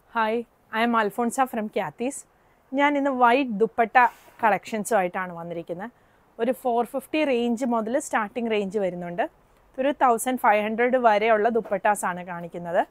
Hi I am Alphonsa from Cathy's ഞാൻ ഇന്ന് white dupatta കളക്ഷൻസുമായിട്ടാണ് വന്നിരിക്കുന്നത് ഒരു ഫോർ ഫിഫ്റ്റി റേഞ്ച് മുതൽ സ്റ്റാർട്ടിംഗ് റേഞ്ച് വരുന്നുണ്ട് ഒരു തൗസൻഡ് ഫൈവ് ഹൺഡ്രഡ് വരെയുള്ള ദുപ്പട്ടാസാണ് കാണിക്കുന്നത്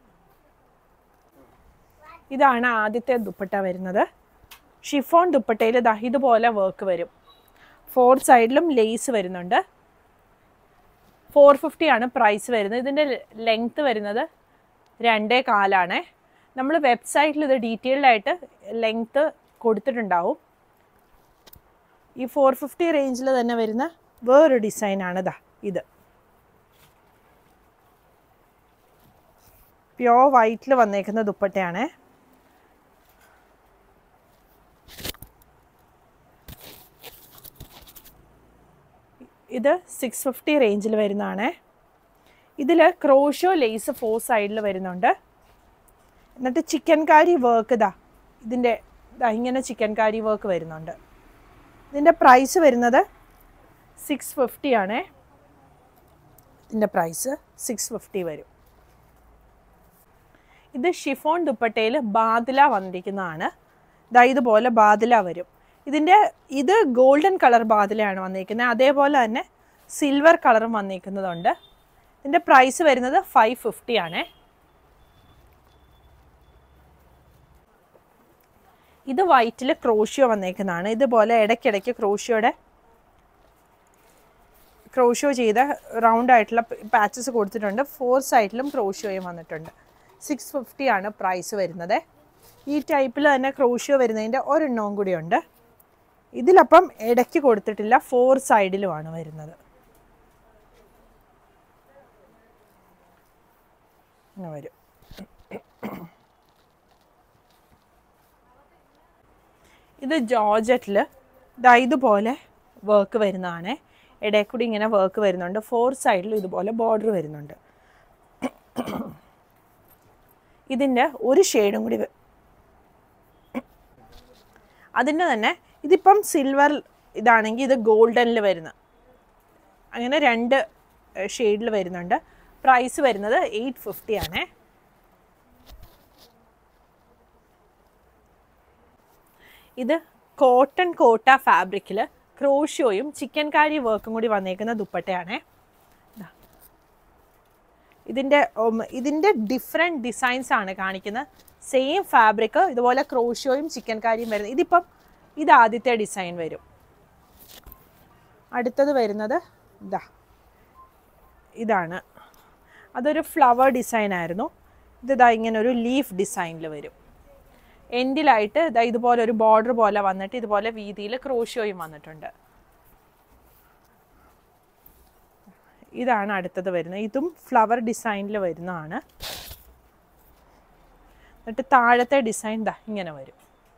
ഇതാണ് ആദ്യത്തെ ദുപ്പട്ട വരുന്നത് ഷിഫോൺ ദുപ്പട്ടയിൽ ദാ ഇതുപോലെ വർക്ക് വരും ഫോർ സൈഡിലും ലേസ് വരുന്നുണ്ട് ഫോർ ഫിഫ്റ്റി ആണ് പ്രൈസ് വരുന്നത് ഇതിൻ്റെ ലെങ്ത്ത് വരുന്നത് രണ്ടേ കാലാണേ നമ്മൾ വെബ്സൈറ്റിൽ ഇത് ഡീറ്റെയിൽഡ് ആയിട്ട് ലെങ്ത്ത് കൊടുത്തിട്ടുണ്ടാവും ഈ ഫോർ ഫിഫ്റ്റി റേഞ്ചിൽ തന്നെ വരുന്ന വേറൊരു ഡിസൈനാണ് ഇതാ ഇത് പ്യോർ വൈറ്റിൽ വന്നേക്കുന്ന ദുപ്പട്ടയാണേ ഇത് സിക്സ് ഫിഫ്റ്റി റേഞ്ചിൽ വരുന്നതാണേ ഇതിൽ ക്രോഷോ ലേസ് ഫോർ സൈഡിൽ വരുന്നുണ്ട് എന്നിട്ട് ചിക്കൻ കാരി വർക്ക് ഇതാ ഇതിൻ്റെ ഇതാ ഇങ്ങനെ ചിക്കൻ കാരി വർക്ക് വരുന്നുണ്ട് ഇതിൻ്റെ പ്രൈസ് വരുന്നത് സിക്സ് ഫിഫ്റ്റി ആണേ ഇതിൻ്റെ പ്രൈസ് സിക്സ് ഫിഫ്റ്റി വരും ഇത് ഷിഫോൺ ദുപ്പട്ടയിൽ ബാദില വന്നിരിക്കുന്നതാണ് ഇതാ ഇതുപോലെ ബാദില വരും ഇതിൻ്റെ ഇത് ഗോൾഡൻ കളർ ബാദിലയാണ് വന്നിരിക്കുന്നത് അതേപോലെ തന്നെ സിൽവർ കളറും വന്നിരിക്കുന്നതുണ്ട് ഇതിൻ്റെ പ്രൈസ് വരുന്നത് ഫൈവ് ഫിഫ്റ്റി ആണേ ഇത് വൈറ്റിൽ ക്രോഷ്യോ വന്നേക്കുന്നതാണ് ഇതുപോലെ ഇടയ്ക്കിടയ്ക്ക് ക്രോഷ്യോയുടെ ക്രോഷ്യോ ചെയ്ത റൗണ്ട് ആയിട്ടുള്ള പാച്ചസ് കൊടുത്തിട്ടുണ്ട് ഫോർ സൈഡിലും ക്രോഷ്യോയും വന്നിട്ടുണ്ട് സിക്സ് ഫിഫ്റ്റി ആണ് പ്രൈസ് വരുന്നത് ഈ ടൈപ്പിൽ തന്നെ ക്രോഷ്യോ വരുന്നതിൻ്റെ ഒരെണ്ണവും കൂടിയുണ്ട് ഇതിലപ്പം ഇടയ്ക്ക് കൊടുത്തിട്ടില്ല ഫോർ സൈഡിലുമാണ് വരുന്നത് ഇങ്ങനെ വരും ഇത് ജോർജറ്റിൽ ദാ ഇതുപോലെ വർക്ക് വരുന്നതാണ് ഇടയിൽ കൂടി ഇങ്ങനെ വർക്ക് വരുന്നുണ്ട് ഫോർ സൈഡിലും ഇതുപോലെ ബോർഡർ വരുന്നുണ്ട് ഇതിൻ്റെ ഒരു ഷെയ്ഡും കൂടി വ- അതിൻ്റെ തന്നെ ഇതിപ്പം സിൽവർ ഇതാണെങ്കിൽ ഇത് ഗോൾഡനിൽ വരുന്ന അങ്ങനെ രണ്ട് ഷെയ്ഡിൽ വരുന്നുണ്ട് പ്രൈസ് വരുന്നത് എയ്റ്റ് ഫിഫ്റ്റി ആണേ ഇത് കോട്ടൺ കോട്ട ഫാബ്രിക്കിൽ ക്രോഷ്യോയും ചിക്കൻ കാരി വർക്കും കൂടി വന്നേക്കുന്ന ദുപ്പട്ടയാണേ ദാ. ഇതിൻ്റെ ഉം, ഇതിൻ്റെ ഡിഫറെൻറ്റ് ഡിസൈൻസ് ആണ് കാണിക്കുന്നത് സെയിം ഫാബ്രിക് ഇതുപോലെ ക്രോഷ്യോയും ചിക്കൻ കാരിയും വരുന്നത് ഇതിപ്പം ഇത് ആദ്യത്തെ ഡിസൈൻ വരും അടുത്തത് വരുന്നത് ഇതാ ഇതാണ് അതൊരു ഫ്ലവർ ഡിസൈൻ ആയിരുന്നു ഇതിതാ ഇങ്ങനെ ഒരു ലീഫ് ഡിസൈനിൽ വരും എൻഡിലായിട്ട് ഇതാ ഇതുപോലെ ഒരു ബോർഡർ പോലെ വന്നിട്ട് ഇതുപോലെ വീതിയിൽ ക്രോഷ്യോയും വന്നിട്ടുണ്ട് ഇതാണ് അടുത്തത് വരുന്നത് ഇതും ഫ്ലവർ ഡിസൈനിൽ വരുന്നതാണ് എന്നിട്ട് താഴത്തെ ഡിസൈൻ ദാ ഇങ്ങനെ വരും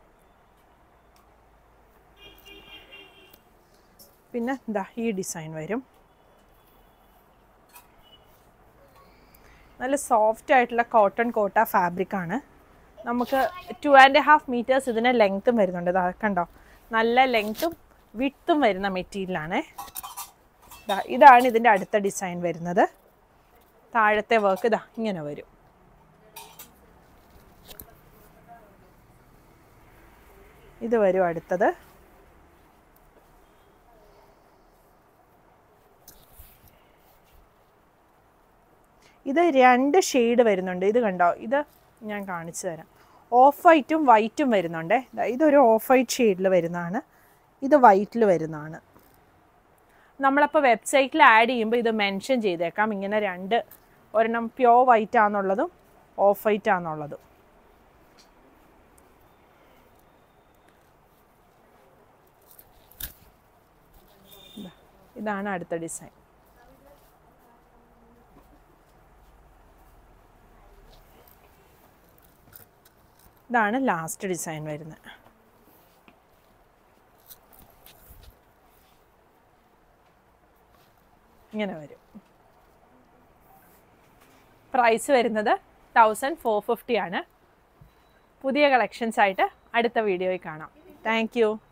പിന്നെ ദാ ഈ ഡിസൈൻ വരും നല്ല സോഫ്റ്റ് ആയിട്ടുള്ള കോട്ടൺ കോട്ട ഫാബ്രിക് ആണ് നമുക്ക് ടു ആൻഡ് ഹാഫ് മീറ്റേഴ്സ് ഇതിന് ലെങ്ത്തും വരുന്നുണ്ട് ഇതാ കണ്ടോ നല്ല ലെങ്ത്തും വിട്ടും വരുന്ന മെറ്റീരിയലാണ് ഇതാണ് ഇതിൻ്റെ അടുത്ത ഡിസൈൻ വരുന്നത് താഴത്തെ വർക്ക് ഇതാ ഇങ്ങനെ വരും ഇത് വരും അടുത്തത് ഇത് രണ്ട് ഷെയ്ഡ് വരുന്നുണ്ട് ഇത് കണ്ടോ ഇത് ഞാൻ കാണിച്ചു തരാം ഓഫ് വൈറ്റും വൈറ്റും വരുന്നുണ്ട് ദാ ഇതൊരു ഓഫ് വൈറ്റ് ഷെയ്ഡിൽ വരുന്നതാണ് ഇത് വൈറ്റിൽ വരുന്നതാണ് നമ്മളപ്പോൾ വെബ്സൈറ്റിൽ ആഡ് ചെയ്യുമ്പോൾ ഇത് മെൻഷൻ ചെയ്തേക്കാം ഇങ്ങനെ രണ്ട് ഒരെണ്ണം പ്യോർ വൈറ്റ് ആണെന്നുള്ളതും ഓഫ് വൈറ്റ് ആണെന്നുള്ളതും ദാ, ഇതാണ് അടുത്ത ഡിസൈൻ ഇതാണ് ലാസ്റ്റ് ഡിസൈൻ വരുന്നത് ഇങ്ങനെ വരും പ്രൈസ് വരുന്നത് തൗസൻഡ് ഫോർ ഫിഫ്റ്റി ആണ് പുതിയ കളക്ഷൻസ് ആയിട്ട് അടുത്ത വീഡിയോയിൽ കാണാം താങ്ക് യു